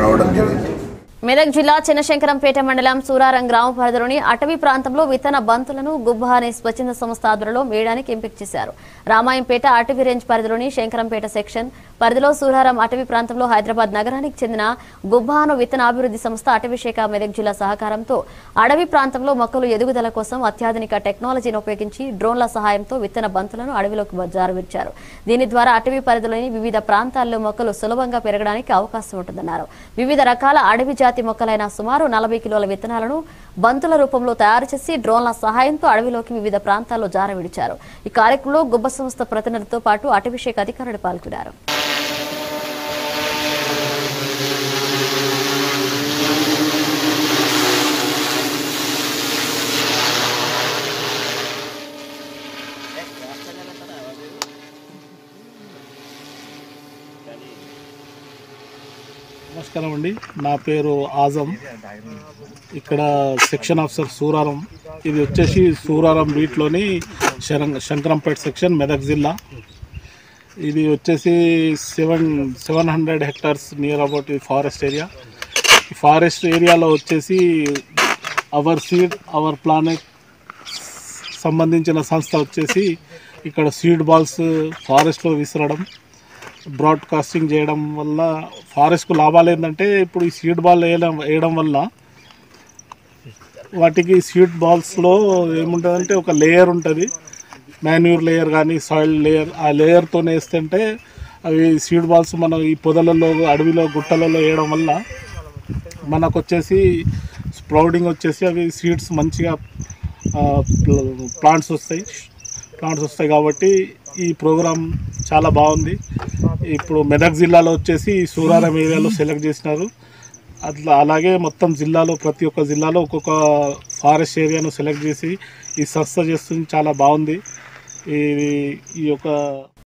రావడం జరిగింది మెదక్ జిల్లా చిన్నశంకరంపేట మండలం సూరారం గ్రామ పరిధిలోని అటవీ ప్రాంతంలో విత్తన బంతులను గుబ్బ అనే స్వచ్ఛంద సంస్థ ఆధ్వర్యంలో వేయడానికి ఎంపిక చేశారు రామాయంపేట అటవీ రేంజ్ పరిధిలోని శంకరంపేట సెక్షన్ పరిధిలో సూరారం అటవీ ప్రాంతంలో హైదరాబాద్ నగరానికి చెందిన గుబ్బాను విత్తన అభివృద్ధి సంస్థ అటవీ శాఖ మెదక్ జిల్లా సహకారంతో అడవి ప్రాంతంలో మొక్కలు ఎదుగుదల కోసం అత్యాధునిక టెక్నాలజీని ఉపయోగించి డ్రోన్ల సహాయంతో విత్తన బంతులను అడవిలోకి జారవిచ్చారు దీని ద్వారా అటవీ పరిధిలోని వివిధ ప్రాంతాల్లో మొక్కలు సులభంగా పెరగడానికి అవకాశం ఉంటుందన్నారు వివిధ రకాల అడవి జాతి మొక్కలైన సుమారు నలభై కిలోల విత్తనాలను బంతుల రూపంలో తయారు చేసి డ్రోన్ల సహాయంతో అడవిలోకి వివిధ ప్రాంతాల్లో జారవిడిచారు ఈ కార్యక్రమంలో గుబ్బ సంస్థ ప్రతినిధులతో పాటు అటవీ శాఖ అధికారులు పాల్గొన్నారు నమస్కారం అండి నా పేరు ఆజం ఇక్కడ సెక్షన్ ఆఫీసర్ సూరారం ఇది వచ్చేసి సూరారం బీట్లోని శరం శంకరంపేట సెక్షన్ మెదక్ జిల్లా ఇది వచ్చేసి seven seven hundred hectares near about ఈ ఫారెస్ట్ ఏరియా ఈ ఫారెస్ట్ ఏరియాలో వచ్చేసి అవర్ సీడ్ అవర్ ప్లానెట్ సంబంధించిన సంస్థ వచ్చేసి ఇక్కడ సీడ్ బాల్స్ ఫారెస్ట్లో విసరడం బ్రాడ్కాస్టింగ్ చేయడం వల్ల ఫారెస్ట్కు లాభాలు ఏంటంటే ఇప్పుడు ఈ సీడ్ బాల్ వేయడం వేయడం వల్ల వాటికి సీడ్ బాల్స్లో ఏముంటుందంటే ఒక లేయర్ ఉంటుంది మాన్యూర్ లేయర్ కానీ సాయిల్ లేయర్ ఆ లేయర్తో వేస్తుంటే అవి సీడ్ బాల్స్ మనం ఈ పొదలలో అడవిలో గుట్టలలో వేయడం వల్ల మనకు వచ్చేసి స్ప్రౌడింగ్ వచ్చేసి అవి సీడ్స్ మంచిగా ప్లాంట్స్ వస్తాయి ప్లాంట్స్ వస్తాయి కాబట్టి ఈ ప్రోగ్రామ్ చాలా బాగుంది ఇప్పుడు మెదక్ జిల్లాలో వచ్చేసి సూరారం ఏరియాలో సెలెక్ట్ చేసినారు అట్లా అలాగే మొత్తం జిల్లాలో ప్రతి ఒక్క జిల్లాలో ఒక్కొక్క ఫారెస్ట్ ఏరియాను సెలెక్ట్ చేసి ఈ సంస్థ చేస్తుంది చాలా బాగుంది ఈ ఈ యొక్క